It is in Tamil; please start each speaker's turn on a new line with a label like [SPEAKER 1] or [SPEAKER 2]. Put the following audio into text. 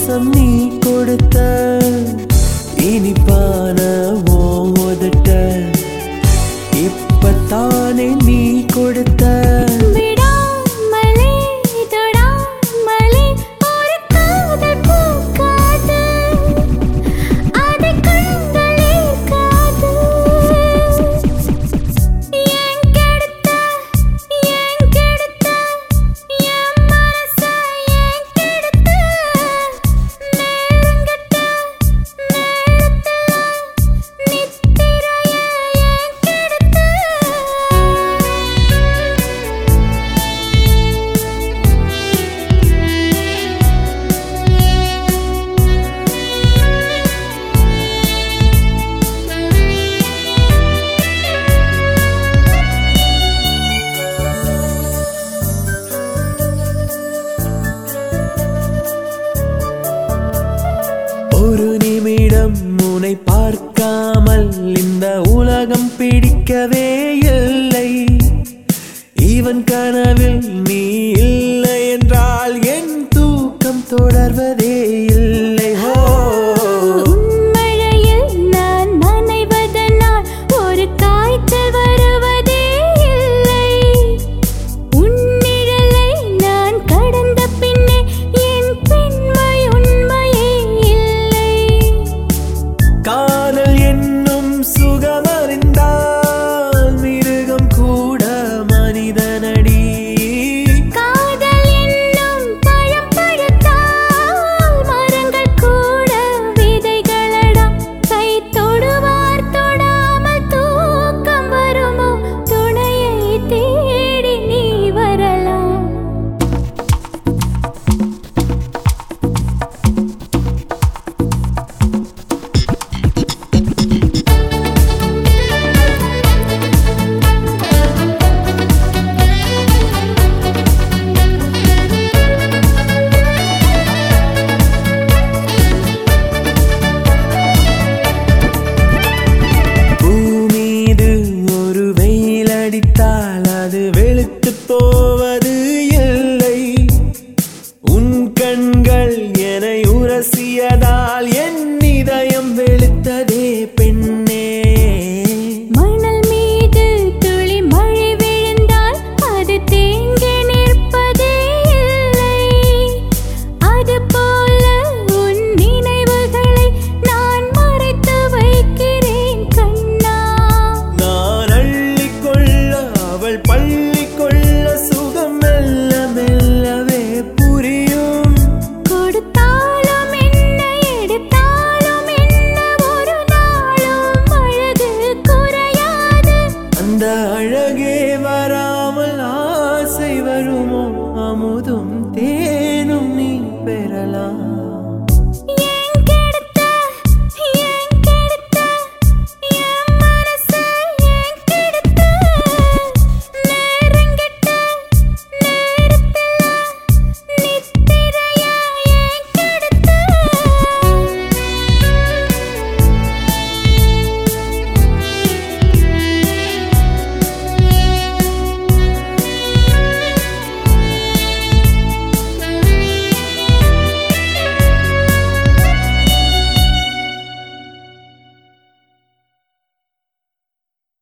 [SPEAKER 1] சுவாசம் நீ கொடுத்த இனிப்பான ஓதட்ட இப்பத்தானே நீ கொடுத்த
[SPEAKER 2] விடாமலே தொடாமலே ஒரு காதல் பூக்காது அதை கண்களே காது ஏன் கெடுத்த ஏன் கெடுத்த என் மனச ஏன் கெடுத்த நேரங்கட்ட நேரத்துல நித்திரைய ஏன் கெடுத்த
[SPEAKER 1] ஒரு நிமிடம் உன்னை பார்க்காமல் இந்த உலகம் பிடிக்கவே இல்லை இவன் கனவில் நீ இல்லை என்றால் என் தூக்கம் தொடர்வதே இல்லை ஹோ
[SPEAKER 2] மழையில் நான் நனைவதனால் ஒரு காய்ச்சல் வருவதே இல்லை உன்னிழலை நான் கடந்த பின்னே என் பெண்மை உண்மையே இல்லை
[SPEAKER 1] காதல் என்னும் சுகமறிந்தால் மிருகம் கூட மனிதனடி
[SPEAKER 2] காதல் என்னும் பழம் பழுத்தால் மரங்கள் கூட விதைகளடா கை தொடுவார் தொடாமல் தூக்கம் வருமோ துணையை தேடி நீ வரலாம்
[SPEAKER 1] பூமீது ஒரு வெயில் அடித்தால் அது வெளுத்து போவது இல்லை உன் கண்கள் என்னை உரசியதா